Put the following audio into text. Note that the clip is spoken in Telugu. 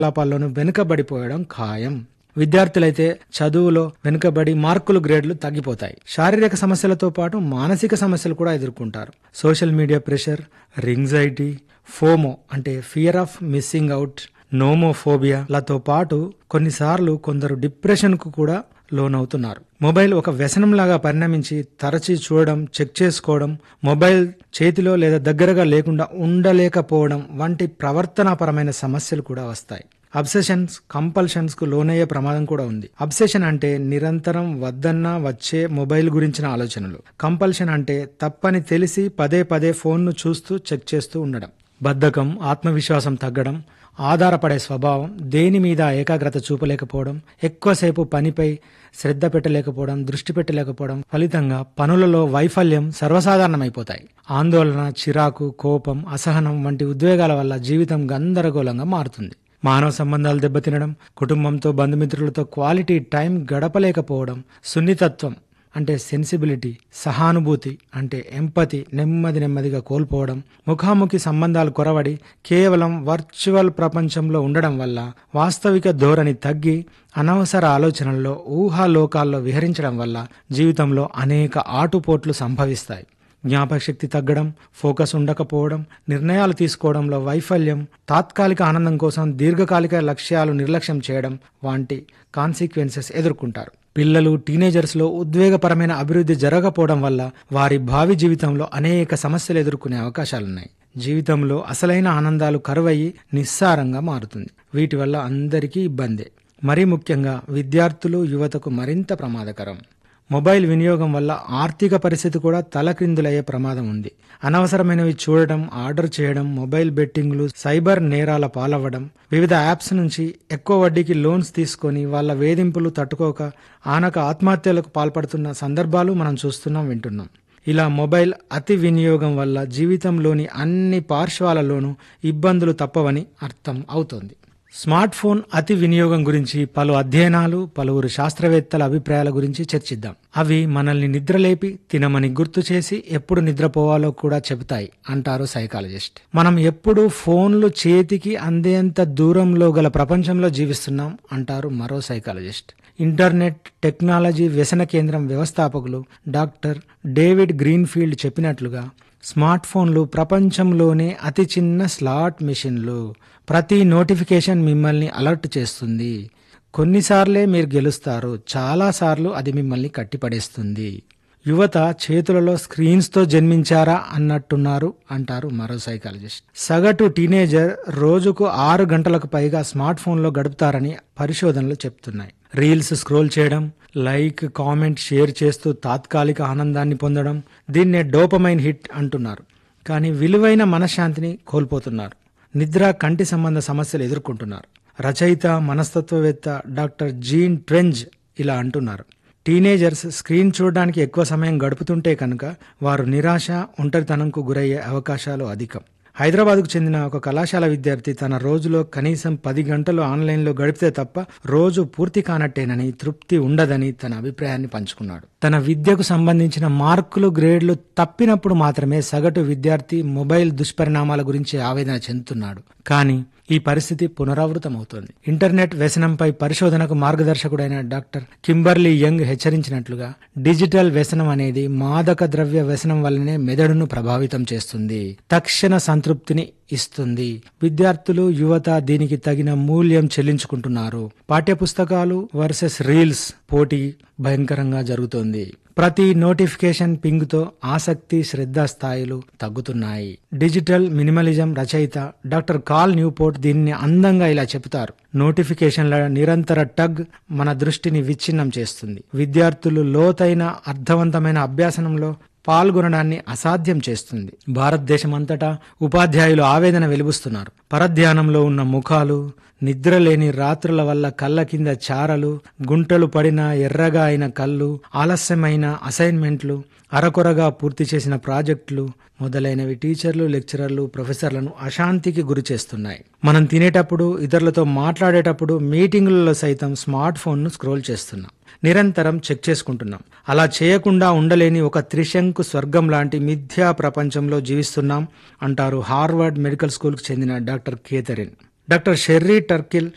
లాపాల్లోనూ వెనుకబడిపోవడం ఖాయం విద్యార్థులైతే చదువులో వెనుకబడి మార్కులు గ్రేడ్లు తగ్గిపోతాయి శారీరక సమస్యలతో పాటు మానసిక సమస్యలు కూడా ఎదుర్కొంటారు social media pressure anxiety FOMO అంటే ఫియర్ ఆఫ్ మిస్సింగ్ అవుట్ నోమోఫోబియాలతో పాటు కొన్నిసార్లు కొందరు డిప్రెషన్ కు కూడా లోనవుతున్నారు మొబైల్ ఒక వ్యసనంలాగా పరిణమించి తరచి చూడడం చెక్ చేసుకోవడం మొబైల్ చేతిలో లేదా దగ్గరగా లేకుండా ఉండలేకపోవడం వంటి ప్రవర్తనాపరమైన సమస్యలు కూడా వస్తాయి అబ్సెషన్స్ కంపల్షన్స్ కు లోనయ్యే ప్రమాదం కూడా ఉంది అబ్సెషన్ అంటే నిరంతరం వద్దన్నా వచ్చే మొబైల్ గురించిన ఆలోచనలు కంపల్షన్ అంటే తప్పని తెలిసి పదే పదే ఫోన్ను చూస్తూ చెక్ చేస్తూ ఉండడం బద్ధకం ఆత్మవిశ్వాసం తగ్గడం ఆధారపడే స్వభావం దేని మీద ఏకాగ్రత చూపలేకపోవడం ఎక్కువసేపు పనిపై శ్రద్ధ పెట్టలేకపోవడం దృష్టి పెట్టలేకపోవడం ఫలితంగా పనులలో వైఫల్యం సర్వసాధారణమైపోతాయి ఆందోళన చిరాకు కోపం అసహనం వంటి ఉద్వేగాల వల్ల జీవితం గందరగోళంగా మారుతుంది మానవ సంబంధాలు దెబ్బతినడం కుటుంబంతో బంధుమిత్రులతో క్వాలిటీ టైం గడపలేకపోవడం సున్నితత్వం అంటే సెన్సిబిలిటీ సహానుభూతి అంటే ఎంపతి నెమ్మది నెమ్మదిగా కోల్పోవడం ముఖాముఖి సంబంధాలు కొరవడి కేవలం వర్చువల్ ప్రపంచంలో ఉండడం వల్ల వాస్తవిక ధోరణి తగ్గి అనవసర ఆలోచనల్లో ఊహాలోకాల్లో విహరించడం వల్ల జీవితంలో అనేక ఆటుపోట్లు సంభవిస్తాయి జ్ఞాపకశక్తి తగ్గడం ఫోకస్ ఉండకపోవడం నిర్ణయాలు తీసుకోవడంలో వైఫల్యం తాత్కాలిక ఆనందం కోసం దీర్ఘకాలిక లక్ష్యాలు నిర్లక్ష్యం చేయడం వంటి కాన్సిక్వెన్సెస్ ఎదుర్కొంటారు పిల్లలు టీనేజర్స్లో ఉద్వేగపరమైన అభివృద్ధి జరగకపోవడం వల్ల వారి భావి జీవితంలో అనేక సమస్యలు ఎదుర్కొనే అవకాశాలున్నాయి జీవితంలో అసలైన ఆనందాలు కరువయ్యి నిస్సారంగా మారుతుంది వీటి వల్ల అందరికీ ఇబ్బందే మరీ ముఖ్యంగా విద్యార్థులు యువతకు మరింత ప్రమాదకరం మొబైల్ వినియోగం వల్ల ఆర్థిక పరిస్థితి కూడా తలక్రిందులయ్యే ప్రమాదం ఉంది అనవసరమైనవి చూడడం ఆర్డర్ చేయడం మొబైల్ బెట్టింగ్లు సైబర్ నేరాల పాలవ్వడం వివిధ యాప్స్ నుంచి ఎక్కువ వడ్డీకి లోన్స్ తీసుకొని వాళ్ళ వేధింపులు తట్టుకోక ఆనక ఆత్మహత్యలకు పాల్పడుతున్న సందర్భాలు మనం చూస్తున్నాం వింటున్నాం ఇలా మొబైల్ అతి వినియోగం వల్ల జీవితంలోని అన్ని పార్శ్వాలలోనూ ఇబ్బందులు తప్పవని అర్థం అవుతోంది స్మార్ట్ ఫోన్ అతి వినియోగం గురించి పలు అధ్యయనాలు పలువురు శాస్త్రవేత్తల అభిప్రాయాల గురించి చర్చిద్దాం అవి మనల్ని నిద్రలేపి తినమని గుర్తు చేసి ఎప్పుడు నిద్రపోవాలో కూడా చెబుతాయి అంటారు సైకాలజిస్ట్ మనం ఎప్పుడు ఫోన్లు చేతికి అందేంత దూరంలో గల ప్రపంచంలో జీవిస్తున్నాం అంటారు మరో సైకాలజిస్ట్ ఇంటర్నెట్ టెక్నాలజీ వ్యసన కేంద్రం వ్యవస్థాపకులు డాక్టర్ డేవిడ్ గ్రీన్ఫీల్డ్ చెప్పినట్లుగా స్మార్ట్ ఫోన్లు ప్రపంచంలోనే అతి చిన్న స్లాట్ మిషన్లు ప్రతి నోటిఫికేషన్ మిమ్మల్ని అలర్ట్ చేస్తుంది కొన్నిసార్లే మీరు గెలుస్తారు చాలాసార్లు అది మిమ్మల్ని కట్టిపడేస్తుంది యువత చేతులలో స్క్రీన్స్తో జన్మించారా అన్నట్టున్నారు అంటారు మరో సైకాలజిస్ట్ సగటు టీనేజర్ రోజుకు ఆరు గంటలకు పైగా స్మార్ట్ ఫోన్లో గడుపుతారని పరిశోధనలు చెప్తున్నాయి రీల్స్ స్క్రోల్ చేయడం లైక్ కామెంట్ షేర్ చేస్తూ తాత్కాలిక ఆనందాన్ని పొందడం దీన్నే డోపమైన్ హిట్ అంటున్నారు కానీ విలువైన మనశ్శాంతిని కోల్పోతున్నారు నిద్ర కంటి సంబంధ సమస్యలు ఎదుర్కొంటున్నారు రచయిత మనస్తత్వవేత్త డాక్టర్ జీన్ ట్రెంజ్ ఇలా అంటున్నారు టీనేజర్స్ స్క్రీన్ చూడడానికి ఎక్కువ సమయం గడుపుతుంటే కనుక వారు నిరాశ ఒంటరితనంకు గురయ్యే అవకాశాలు అధికం హైదరాబాద్కు చెందిన ఒక కళాశాల విద్యార్థి తన రోజులో కనీసం పది గంటలు ఆన్లైన్లో గడిపితే తప్ప రోజు పూర్తి కానట్టేనని తృప్తి ఉండదని తన అభిప్రాయాన్ని పంచుకున్నాడు తన విద్యకు సంబంధించిన మార్కులు గ్రేడ్లు తప్పినప్పుడు మాత్రమే సగటు విద్యార్థి మొబైల్ దుష్పరిణామాల గురించి ఆవేదన చెందుతున్నాడు కానీ ఈ పరిస్థితి పునరావృతమవుతోంది ఇంటర్నెట్ వ్యసనంపై పరిశోధనకు మార్గదర్శకుడైన డాక్టర్ కింబర్లీ యంగ్ హెచ్చరించినట్లుగా డిజిటల్ వ్యసనం అనేది మాదక ద్రవ్య వ్యసనం వల్లనే మెదడును ప్రభావితం చేస్తుంది తక్షణ సంతృప్తిని ఇస్తుంది విద్యార్థులు యువత దీనికి తగిన మూల్యం చెల్లించుకుంటున్నారు పాఠ్యపుస్తకాలు వర్సెస్ రీల్స్ పోటీ భయంకరంగా జరుగుతోంది ప్రతి నోటిఫికేషన్ పింగ్ తో ఆసక్తి శ్రద్ధ స్థాయిలు తగ్గుతున్నాయి డిజిటల్ మినిమలిజం రచయిత డాక్టర్ కాల్ న్యూపోర్ట్ దీన్ని అందంగా ఇలా చెబుతారు నోటిఫికేషన్ల నిరంతర టగ్ మన దృష్టిని విచ్ఛిన్నం చేస్తుంది విద్యార్థులు లోతైన అర్థవంతమైన అభ్యాసనంలో పాల్గొనడాన్ని అసాధ్యం చేస్తుంది భారతదేశం అంతటా ఉపాధ్యాయులు ఆవేదన వెలుబుస్తున్నారు పరధ్యానంలో ఉన్న ముఖాలు నిద్రలేని రాత్రుల వల్ల కళ్ళ కింద చారలు గుంటలు పడిన ఎర్రగా అయిన కళ్ళు ఆలస్యమైన అసైన్మెంట్లు అరకొరగా పూర్తి చేసిన ప్రాజెక్టులు మొదలైనవి టీచర్లు లెక్చరర్లు ప్రొఫెసర్లను అశాంతికి గురి చేస్తున్నాయి మనం తినేటప్పుడు ఇతరులతో మాట్లాడేటప్పుడు మీటింగులలో సైతం స్మార్ట్ ఫోన్ను స్క్రోల్ చేస్తున్నాం నిరంతరం చెక్ చేసుకుంటున్నాం అలా చేయకుండా ఉండలేని ఒక త్రిశంకు స్వర్గం లాంటి మిథ్యా ప్రపంచంలో జీవిస్తున్నాం అంటారు హార్వర్డ్ మెడికల్ స్కూల్కు చెందిన డాక్టర్ కేథరిన్ డాక్టర్ షెర్రీ టర్కిల్